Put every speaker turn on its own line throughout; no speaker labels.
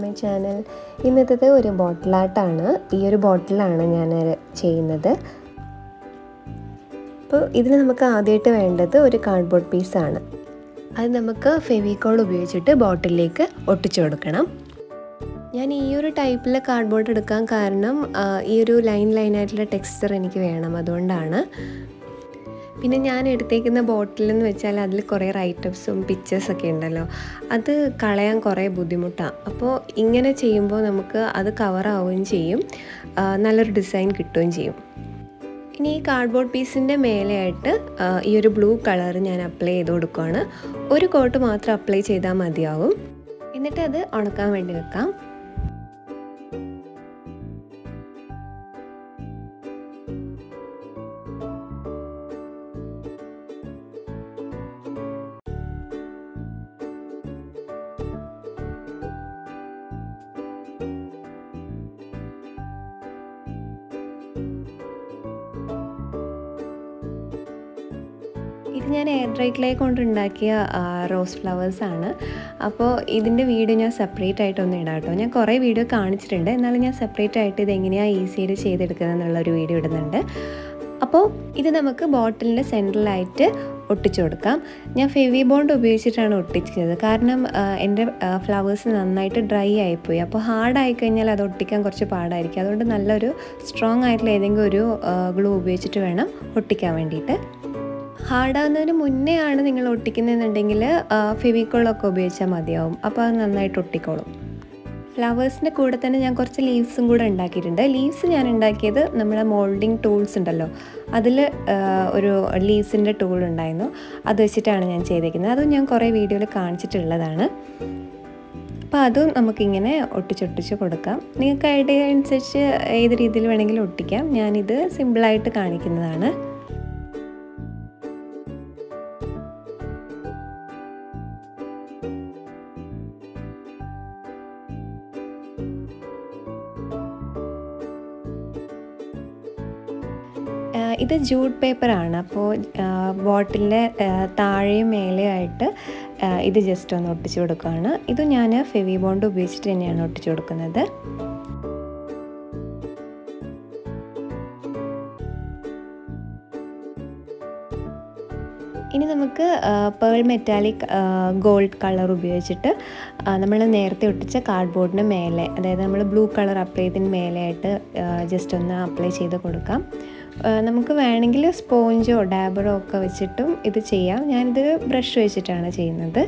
my channel ഇന്നത്തേത് ഒരു ബോട്ടിലാട്ടാണ് ഈ ഒരു ബോട്ടിലാണ് ഞാൻ ചെയ്യുന്നത് അപ്പോൾ ഇതിന് നമുക്ക് ആദ്യമായിട്ട് വേണ്ടത് ഒരു കാർഡ്ബോർഡ് പീസാണ് അത് നമുക്ക് ഫെവിക്കോൾ ഉപയോഗിച്ചിട്ട് ബോട്ടിലേക്ക് ഒട്ടിച്ചു കൊടുക്കണം ഞാൻ ഈ ഒരു ടൈപ്പിലെ കാർഡ്ബോർഡ് എടുക്കാൻ കാരണം ഈ ഒരു ലൈൻ ലൈനായിട്ടുള്ള ടെക്സ്ചർ എനിക്ക് വേണം അതുകൊണ്ടാണ് പിന്നെ ഞാൻ എടുത്തേക്കുന്ന ബോട്ടിലെന്ന് വെച്ചാൽ അതിൽ കുറേ റൈറ്റപ്സും പിക്ചേഴ്സൊക്കെ ഉണ്ടല്ലോ അത് കളയാൻ കുറേ ബുദ്ധിമുട്ടാണ് അപ്പോൾ ഇങ്ങനെ ചെയ്യുമ്പോൾ നമുക്ക് അത് കവറാവുകയും ചെയ്യും നല്ലൊരു ഡിസൈൻ കിട്ടുകയും ചെയ്യും ഇനി ഈ കാർഡ്ബോർഡ് പീസിൻ്റെ മേലെയായിട്ട് ഈ ഒരു ബ്ലൂ കളർ ഞാൻ അപ്ലൈ ചെയ്ത് കൊടുക്കുകയാണ് ഒരു കോട്ട് മാത്രം അപ്ലൈ ചെയ്താൽ മതിയാവും എന്നിട്ട് അത് ഉണക്കാൻ വേണ്ടി വെക്കാം ഇത് ഞാൻ എയർ ഡ്രൈ ക്ലേ കൊണ്ടുണ്ടാക്കിയ റോസ് ഫ്ലവേഴ്സാണ് അപ്പോൾ ഇതിൻ്റെ വീഡിയോ ഞാൻ സെപ്പറേറ്റ് ആയിട്ടൊന്നും ഇടാം കേട്ടോ ഞാൻ കുറേ വീഡിയോ കാണിച്ചിട്ടുണ്ട് എന്നാലും ഞാൻ സെപ്പറേറ്റ് ആയിട്ട് ഇത് എങ്ങനെയാണ് ഈസിയായിട്ട് ചെയ്തെടുക്കുന്നത് എന്നുള്ളൊരു വീഡിയോ ഇടുന്നുണ്ട് അപ്പോൾ ഇത് നമുക്ക് ബോട്ടിലിൻ്റെ സെൻറ്ററിലായിട്ട് ഒട്ടിച്ചു കൊടുക്കാം ഞാൻ ഫെവി ബോണ്ട് ഉപയോഗിച്ചിട്ടാണ് ഒട്ടിച്ചത് കാരണം എൻ്റെ ഫ്ലവേഴ്സ് നന്നായിട്ട് ഡ്രൈ ആയിപ്പോയി അപ്പോൾ ഹാർഡായി കഴിഞ്ഞാൽ അത് ഒട്ടിക്കാൻ കുറച്ച് പാടായിരിക്കും അതുകൊണ്ട് നല്ലൊരു സ്ട്രോങ് ആയിട്ടുള്ള ഏതെങ്കിലും ഒരു ഗ്ലൂ ഉപയോഗിച്ചിട്ട് വേണം ഒട്ടിക്കാൻ വേണ്ടിയിട്ട് ഹാർഡാകുന്നതിന് മുന്നേ ആണ് നിങ്ങൾ ഒട്ടിക്കുന്നതെന്നുണ്ടെങ്കിൽ ഫെവിക്കോളൊക്കെ ഉപയോഗിച്ചാൽ മതിയാവും അപ്പോൾ അത് നന്നായിട്ട് ഒട്ടിക്കോളും ഫ്ലവേഴ്സിൻ്റെ കൂടെ തന്നെ ഞാൻ കുറച്ച് ലീവ്സും കൂടെ ഉണ്ടാക്കിയിട്ടുണ്ട് ലീവ്സ് ഞാൻ ഉണ്ടാക്കിയത് നമ്മുടെ മോൾഡിങ് ടൂൾസ് ഉണ്ടല്ലോ അതിൽ ഒരു ലീവ്സിൻ്റെ ടൂൾ ഉണ്ടായിരുന്നു അത് വെച്ചിട്ടാണ് ഞാൻ ചെയ്തേക്കുന്നത് അതും ഞാൻ കുറേ വീഡിയോയിൽ കാണിച്ചിട്ടുള്ളതാണ് അപ്പോൾ അതും നമുക്കിങ്ങനെ ഒട്ടിച്ചൊട്ടിച്ച് കൊടുക്കാം നിങ്ങൾക്ക് ഐഡിയ അനുസരിച്ച് ഏത് രീതിയിൽ വേണമെങ്കിലും ഒട്ടിക്കാം ഞാനിത് സിമ്പിളായിട്ട് കാണിക്കുന്നതാണ് ഇത് ജൂട്ട് പേപ്പറാണ് അപ്പോൾ ബോട്ടിലിൻ്റെ താഴെയും മേലെയായിട്ട് ഇത് ജസ്റ്റ് ഒന്ന് ഒട്ടിച്ചു കൊടുക്കുകയാണ് ഇത് ഞാൻ ഫെവി ബോണ്ട് ഉപയോഗിച്ചിട്ട് തന്നെയാണ് ഒട്ടിച്ചു കൊടുക്കുന്നത് ഇനി നമുക്ക് പേൾ മെറ്റാലിക് ഗോൾഡ് കളർ ഉപയോഗിച്ചിട്ട് നമ്മൾ നേരത്തെ ഒട്ടിച്ച കാർഡ്ബോർഡിന് മേലെ അതായത് നമ്മൾ ബ്ലൂ കളർ അപ്ലൈ ചെയ്തതിന് മേലെയായിട്ട് ജസ്റ്റ് ഒന്ന് അപ്ലൈ ചെയ്ത് കൊടുക്കാം നമുക്ക് വേണമെങ്കിൽ സ്പോഞ്ചോ ഡാബറോ ഒക്കെ വെച്ചിട്ടും ഇത് ചെയ്യാം ഞാനിത് ബ്രഷ് വെച്ചിട്ടാണ് ചെയ്യുന്നത്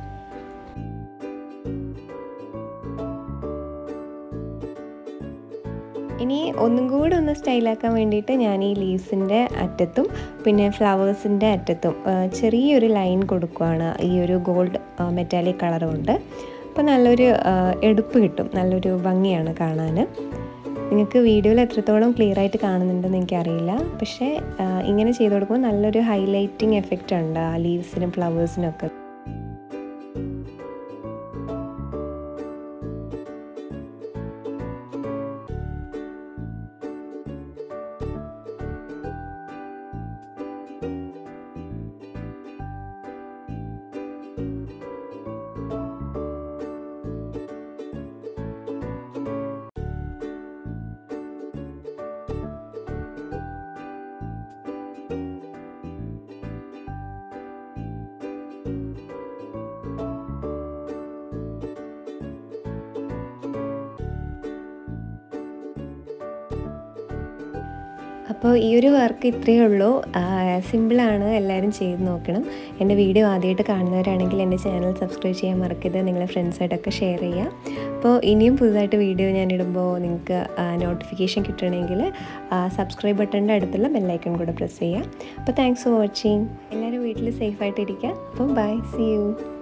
ഇനി ഒന്നും കൂടെ ഒന്ന് സ്റ്റൈലാക്കാൻ വേണ്ടിയിട്ട് ഞാൻ ഈ ലീവ്സിൻ്റെ അറ്റത്തും പിന്നെ ഫ്ലവേഴ്സിൻ്റെ അറ്റത്തും ചെറിയൊരു ലൈൻ കൊടുക്കുകയാണ് ഈ ഒരു ഗോൾഡ് മെറ്റാലിക് കളർ കൊണ്ട് അപ്പോൾ നല്ലൊരു എടുപ്പ് കിട്ടും നല്ലൊരു ഭംഗിയാണ് കാണാൻ നിങ്ങൾക്ക് വീഡിയോയിൽ എത്രത്തോളം ക്ലിയർ ആയിട്ട് കാണുന്നുണ്ടെന്ന് എനിക്കറിയില്ല പക്ഷേ ഇങ്ങനെ ചെയ്ത് കൊടുക്കുമ്പോൾ നല്ലൊരു ഹൈലൈറ്റിംഗ് എഫക്റ്റ് ഉണ്ട് ആ ലീവ്സിനും ഫ്ലവേഴ്സിനും ഒക്കെ അപ്പോൾ ഈ ഒരു വർക്ക് ഇത്രയേ ഉള്ളൂ സിമ്പിളാണ് എല്ലാവരും ചെയ്ത് നോക്കണം എൻ്റെ വീഡിയോ ആദ്യമായിട്ട് കാണുന്നവരാണെങ്കിൽ എൻ്റെ ചാനൽ സബ്സ്ക്രൈബ് ചെയ്യാൻ മറക്കരുത് നിങ്ങളെ ഫ്രണ്ട്സായിട്ടൊക്കെ ഷെയർ ചെയ്യുക അപ്പോൾ ഇനിയും പുതുതായിട്ട് വീഡിയോ ഞാൻ ഇടുമ്പോൾ നിങ്ങൾക്ക് നോട്ടിഫിക്കേഷൻ കിട്ടണമെങ്കിൽ സബ്സ്ക്രൈബ് ബട്ടണിൻ്റെ അടുത്തുള്ള ബെല്ലൈക്കൺ കൂടെ പ്രസ് ചെയ്യുക അപ്പോൾ താങ്ക്സ് ഫോർ വാച്ചിങ് എല്ലാവരും വീട്ടിൽ സേഫായിട്ടിരിക്കുക അപ്പോൾ ബൈ സി യു